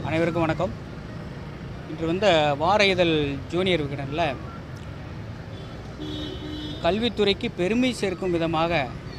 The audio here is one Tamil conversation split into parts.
அனைவருக்கும் வணக்கம் இன்று வந்த வார இதழ் ஜூனியர் விகடனில் கல்வித்துறைக்கு பெருமை சேர்க்கும் விதமாக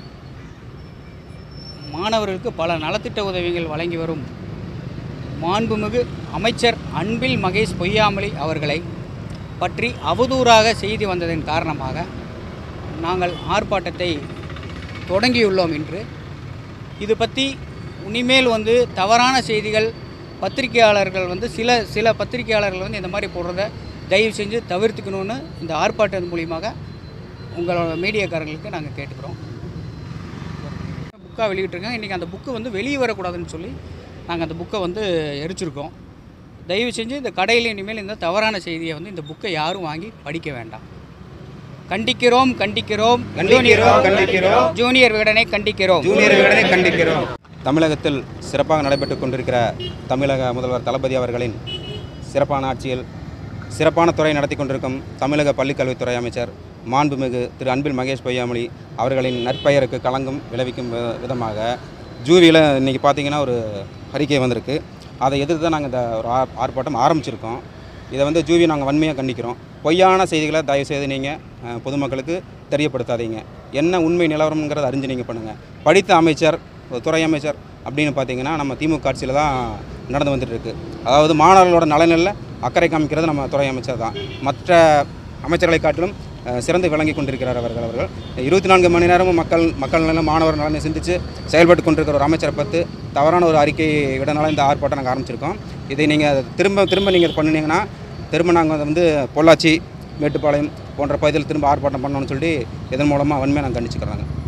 மாணவர்களுக்கு பல நலத்திட்ட உதவிகள் வழங்கி வரும் மாண்புமிகு அமைச்சர் அன்பில் மகேஷ் பொய்யாமொழி அவர்களை பற்றி அவதூறாக செய்தி வந்ததன் காரணமாக நாங்கள் ஆர்ப்பாட்டத்தை தொடங்கியுள்ளோம் இன்று இது பற்றி இனிமேல் வந்து தவறான செய்திகள் பத்திரிகையாளர்கள் வந்து சில சில பத்திரிகையாளர்கள் வந்து இந்த மாதிரி போடுறத தயவு செஞ்சு தவிர்த்துக்கணும்னு இந்த ஆர்ப்பாட்டம் மூலியமாக உங்களோட மீடியாக்காரங்களுக்கு நாங்கள் கேட்டுக்கிறோம் புக்காக வெளியிட்டிருக்காங்க இன்றைக்கி அந்த புக்கு வந்து வெளியே வரக்கூடாதுன்னு சொல்லி நாங்கள் அந்த புக்கை வந்து எரிச்சிருக்கோம் தயவு செஞ்சு இந்த கடையில் இனிமேல் இந்த தவறான செய்தியை வந்து இந்த புக்கை யாரும் வாங்கி படிக்க வேண்டாம் கண்டிக்கிறோம் கண்டிக்கிறோம் கண்டிக்கிறோம், கண்டிக்கிறோம். ஜூனியர் விகடனை கண்டிக்கிறோம் ஜூனியர் விகடனை கண்டிக்கிறோம் தமிழகத்தில் சிறப்பாக நடைபெற்று கொண்டிருக்கிற தமிழக முதல்வர் தளபதி அவர்களின் சிறப்பான ஆட்சியில் சிறப்பான துறை நடத்தி கொண்டிருக்கும் தமிழக பள்ளிக்கல்வித்துறை அமைச்சர் மாண்புமிகு திரு அன்பில் மகேஷ் பொய்யாமொழி அவர்களின் நற்பெயருக்கு களங்கம் விளைவிக்கும் வி- விதமாக ஜூவியில் இன்றைக்கி பார்த்தீங்கன்னா ஒரு அறிக்கை வந்திருக்கு அதை எதிர்த்து தான் நாங்கள் இந்த ஒரு ஆர் ஆர்ப்பாட்டம் ஆரம்பிச்சிருக்கோம் இதை வந்து ஜூவி நாங்கள் வன்மையாக கண்டிக்கிறோம் பொய்யான செய்திகளை தயவுசெய்து நீங்கள் பொதுமக்களுக்கு தெரியப்படுத்தாதீங்க என்ன உண்மை நிலவரம்ங்கிறத அறிஞ்சு நீங்கள் பண்ணுங்கள் படித்த அமைச்சர் ஒரு துறை அமைச்சர் அப்படின்னு பார்த்தீங்கன்னா நம்ம திமுக ஆட்சியில் தான் நடந்து வந்துட்டு இருக்கு அதாவது மாணவர்களோட நலனில் அக்கறை காமிக்கிறது நம்ம துறை அமைச்சர் தான் மற்ற அமைச்சர்களை காட்டிலும் அஹ், சிறந்து விளங்கி கொண்டிருக்கிறார் அவர்கள் அவர்கள் இருபத்தி நான்கு மணி நேரமும் மக்கள் மக்கள் நலன் மாணவர் நலனை சிந்தித்து செயல்பட்டு கொண்டிருக்கிற ஒரு அமைச்சரை பார்த்து தவறான ஒரு அறிக்கை விடனால இந்த ஆர்ப்பாட்டம் நாங்கள் ஆரம்பிச்சிருக்கோம் இதை நீங்கள் திரும்ப திரும்ப நீங்கள் பண்ணினீங்கன்னா திரும்ப நாங்கள் வந்து பொள்ளாச்சி மேட்டுப்பாளையம் போன்ற பகுதியில் திரும்ப ஆர்ப்பாட்டம் பண்ணணும்னு சொல்லி இதன் மூலமாக வன்மையாக நாங்கள் கண்டிச்சுக்கிறாங்க